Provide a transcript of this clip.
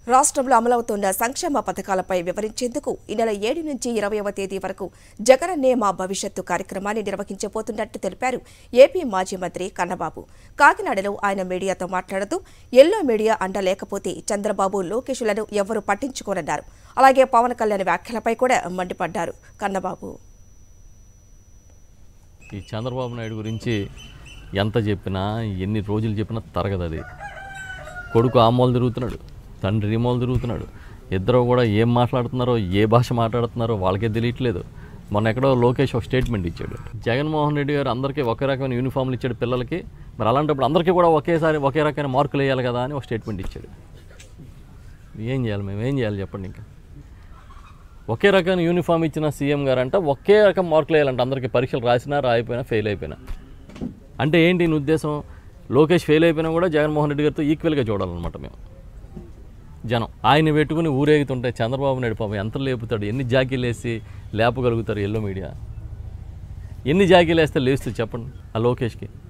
రాష్ట్రంలో అమలవుతున్న సంక్షేమ పథకాలపై వివరించేందుకు ఈ నెల ఏడు నుంచి ఇరవైవ తేదీ వరకు జగనన్నే మా భవిష్యత్తు కార్యక్రమాన్ని నిర్వహించబోతున్నట్టు తెలిపారు ఏపీ మాజీ మంత్రి కన్నబాబు కాకినాడలో ఆయన మీడియాతో మాట్లాడుతూ ఎల్లో మీడియా అండ లేకపోతే చంద్రబాబు లోకేషులను ఎవరూ పట్టించుకోనన్నారు అలాగే పవన్ కళ్యాణ్ వ్యాఖ్యలపై కూడా మండిపడ్డారు కన్నబాబు ఈ చంద్రబాబు నాయుడు గురించి ఎంత చెప్పినా ఎన్ని రోజులు చెప్పినా తరగదు అది కొడుకు ఆ మూల తిరుగుతున్నాడు తండ్రి ఈ మూల తిరుగుతున్నాడు ఇద్దరు కూడా ఏం మాట్లాడుతున్నారో ఏ భాష మాట్లాడుతున్నారో వాళ్ళకే తెలియట్లేదు మొన్న ఎక్కడో లోకేష్ ఒక స్టేట్మెంట్ ఇచ్చాడు జగన్మోహన్ రెడ్డి గారు అందరికీ ఒకే రకమైన యూనిఫామ్లు ఇచ్చాడు పిల్లలకి మరి అలాంటప్పుడు అందరికీ కూడా ఒకేసారి ఒకే రకమైన మార్కులు వేయాలి కదా అని ఒక స్టేట్మెంట్ ఇచ్చాడు ఏం చేయాలి మేము ఏం చేయాలి చెప్పండి ఇంకా ఒకే రకమైన యూనిఫామ్ ఇచ్చిన సీఎం గారు అంట ఒకే రకం మార్కులు వేయాలంట అందరికీ పరీక్షలు రాసినా రాయిపోయినా ఫెయిల్ అయిపోయినా అంటే ఏంటి నీ ఉద్దేశం లోకేష్ ఫెయిల్ అయిపోయినా కూడా జగన్మోహన్ రెడ్డి గారితో ఈక్వల్గా చూడాలన్నమాట మేము జనం ఆయన పెట్టుకుని ఊరేగుతుంటే చంద్రబాబు నాయుడు పాపం ఎంత లేపుతాడు ఎన్ని జాకీలు వేసి లేపగలుగుతారు ఎల్లో మీడియా ఎన్ని జాకీలు వేస్తే లేస్తుంది చెప్పండి ఆ లోకేష్కి